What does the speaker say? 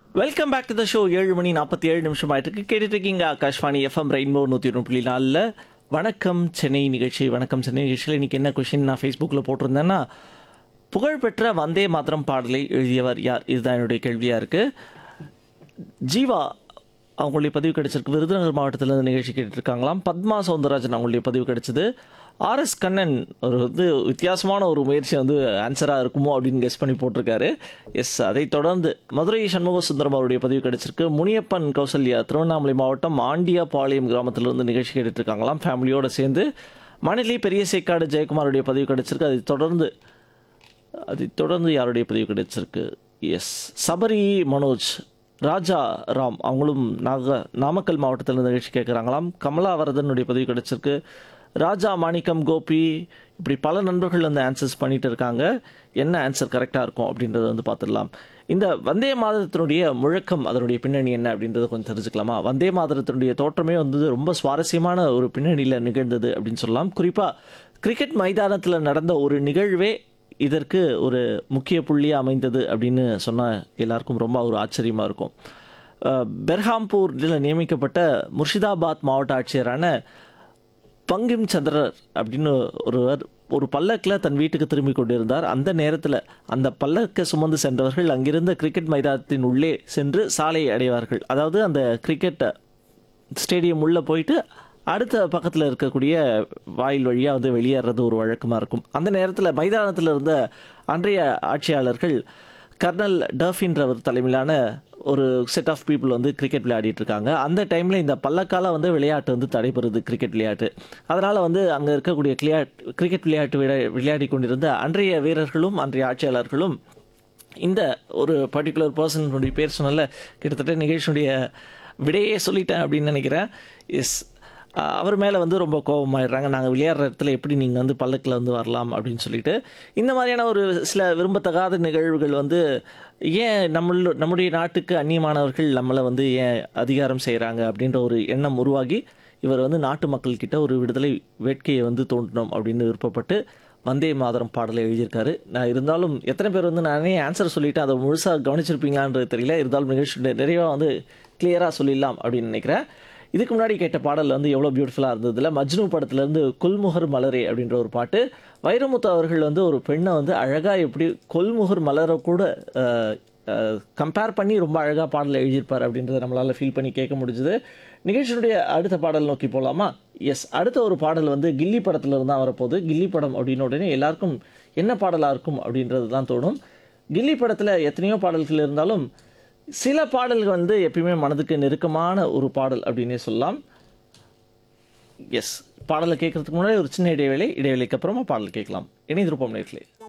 welcome back to the show ஏழு மணி நாற்பத்தி ஏழு நிமிஷம் ஆயிட்டு இருக்கு கேட்டுட்டு இருக்கீங்க ஆகாஷ்வாணி எஃப்எம் ரெயின்போ நூற்றி ஒன்று புள்ளி நாலில் வணக்கம் சென்னை நிகழ்ச்சி வணக்கம் சென்னை நிகழ்ச்சியில் இன்னைக்கு என்ன கொஷின் நான் ஃபேஸ்புக்கில் போட்டிருந்தேன்னா புகழ்பெற்ற வந்தே மாதரம் பாடலை எழுதியவர் யார் இதுதான் என்னுடைய கேள்வியாக இருக்குது ஜீவா அவங்களுடைய பதிவு கிடைச்சிருக்கு விருதுநகர் மாவட்டத்தில் இருந்து நிகழ்ச்சி கேட்டுருக்காங்களாம் பத்மா சவுந்தரராஜன் அவங்களுடைய பதிவு கிடைச்சது ஆர்எஸ் கண்ணன் ஒரு வந்து வித்தியாசமான ஒரு முயற்சி வந்து ஆன்சராக இருக்குமோ அப்படின்னு கெஸ் பண்ணி போட்டிருக்காரு எஸ் அதை தொடர்ந்து மதுரை சண்முக சுந்தரம் அவருடைய பதிவு கிடைச்சிருக்கு முனியப்பன் கௌசல்யா திருவண்ணாமலை மாவட்டம் ஆண்டியாபாளையம் கிராமத்திலிருந்து நிகழ்ச்சி கேட்டுட்டு இருக்காங்களாம் ஃபேமிலியோடு சேர்ந்து மணலி பெரிய சேக்காடு ஜெயக்குமாருடைய பதிவு கிடைச்சிருக்கு அதை தொடர்ந்து அதை தொடர்ந்து யாருடைய பதிவு கிடைச்சிருக்கு எஸ் சபரி மனோஜ் ராஜா ராம் அவங்களும் நாக நாமக்கல் மாவட்டத்தில் நிகழ்ச்சி கேட்குறாங்களாம் கமலாவரதனுடைய பதிவு கிடைச்சிருக்கு ராஜா மாணிக்கம் கோபி இப்படி பல நண்பர்கள் வந்து ஆன்சர்ஸ் பண்ணிட்டு இருக்காங்க என்ன ஆன்சர் கரெக்டாக இருக்கும் அப்படின்றத வந்து பார்த்துடலாம் இந்த வந்தே மாதத்தினுடைய முழக்கம் அதனுடைய பின்னணி என்ன அப்படின்றத கொஞ்சம் தெரிஞ்சுக்கலாமா வந்தே மாதத்தினுடைய தோற்றமே வந்து ரொம்ப சுவாரஸ்யமான ஒரு பின்னணியில் நிகழ்ந்தது அப்படின்னு சொல்லலாம் குறிப்பாக கிரிக்கெட் மைதானத்தில் நடந்த ஒரு நிகழ்வே இதற்கு ஒரு முக்கிய புள்ளியாக அமைந்தது அப்படின்னு சொன்னால் எல்லாருக்கும் ரொம்ப ஒரு ஆச்சரியமாக இருக்கும் அஹ், பெர்ஹாம்பூரில் நியமிக்கப்பட்ட முர்ஷிதாபாத் மாவட்ட ஆட்சியரான பங்கிம் சந்திரர் அப்படின்னு ஒருவர் ஒரு பல்லக்கில் தன் வீட்டுக்கு திரும்பி கொண்டிருந்தார் அந்த நேரத்தில் அந்த பல்லக்கை சுமந்து சென்றவர்கள் அங்கிருந்த கிரிக்கெட் மைதானத்தின் உள்ளே சென்று சாலையை அடைவார்கள் அதாவது அந்த கிரிக்கெட் ஸ்டேடியம் உள்ளே போயிட்டு அடுத்த பக்கத்தில் இருக்கக்கூடிய வாயில் வழியாக வந்து வெளியேறது ஒரு வழக்கமாக இருக்கும் அந்த நேரத்தில் மைதானத்தில் இருந்த அன்றைய ஆட்சியாளர்கள் கர்னல் டர்ஃபின்றவர் தலைமையிலான ஒரு செட் ஆஃப் பீப்புள் வந்து கிரிக்கெட் விளையாடிட்டு இருக்காங்க அந்த டைமில் இந்த பல்லக்கால வந்து விளையாட்டு வந்து தடைபெறுது கிரிக்கெட் விளையாட்டு அதனால் வந்து அங்கே இருக்கக்கூடிய கிளியாட் கிரிக்கெட் விளையாட்டு விளையா விளையாடி கொண்டிருந்த அன்றைய வீரர்களும் அன்றைய ஆட்சியாளர்களும் இந்த ஒரு பர்டிகுலர் பர்சனுடைய பேர் சொன்னல கிட்டத்தட்ட நிகழ்ச்சியுடைய விடையே சொல்லிட்டேன் அப்படின்னு நினைக்கிறேன் எஸ் அவர் மேலே வந்து ரொம்ப கோபமாயிடுறாங்க நாங்கள் விளையாடுற இடத்துல எப்படி நீங்கள் வந்து பல்லக்கில் வந்து வரலாம் அப்படின்னு சொல்லிட்டு இந்த மாதிரியான ஒரு சில விரும்பத்தகாத நிகழ்வுகள் வந்து ஏன் நம்மள நம்முடைய நாட்டுக்கு அந்நியமானவர்கள் நம்மளை வந்து ஏன் அதிகாரம் செய்கிறாங்க அப்படின்ற ஒரு எண்ணம் உருவாகி இவர் வந்து நாட்டு மக்கள்கிட்ட ஒரு விடுதலை வேட்கையை வந்து தோன்றணும் அப்படின்னு விருப்பப்பட்டு வந்தே மாதரம் பாடலை எழுதியிருக்காரு நான் இருந்தாலும் எத்தனை பேர் வந்து நானே ஆன்சர் சொல்லிட்டேன் அதை முழுசாக கவனிச்சிருப்பீங்களான்றது தெரியல இருந்தாலும் நிகழ்ச்சி நிறைவாக வந்து கிளியராக சொல்லிடலாம் அப்படின்னு நினைக்கிறேன் இதுக்கு முன்னாடி கேட்ட பாடல் வந்து எவ்வளோ பியூட்டிஃபுல்லாக இருந்ததுல மஜ்னு படத்துலேருந்து கொல்முகர் மலரே அப்படின்ற ஒரு பாட்டு வைரமுத்து அவர்கள் வந்து ஒரு பெண்ணை வந்து அழகாக எப்படி கொல்முகர் மலரை கூட கம்பேர் பண்ணி ரொம்ப அழகாக பாடல் எழுதியிருப்பார் அப்படின்றத நம்மளால் ஃபீல் பண்ணி கேட்க முடிஞ்சுது நிகழ்ச்சியினுடைய அடுத்த பாடல் நோக்கி போகலாமா எஸ் அடுத்த ஒரு பாடல் வந்து கில்லி படத்துல இருந்து தான் வரப்போகுது கில்லி படம் அப்படின்னு உடனே எல்லாருக்கும் என்ன பாடலாக இருக்கும் அப்படின்றது தான் தோணும் கில்லி படத்தில் எத்தனையோ பாடல்கள் இருந்தாலும் சில பாடல்கள் வந்து எப்பயுமே மனதுக்கு நெருக்கமான ஒரு பாடல் அப்படின்னே சொல்லலாம் எஸ் பாடலை கேட்கறதுக்கு முன்னாடி ஒரு சின்ன இடைவேளை இடைவேளைக்கு அப்புறமா பாடல் கேட்கலாம் இணைந்திருப்போம் நேர்களே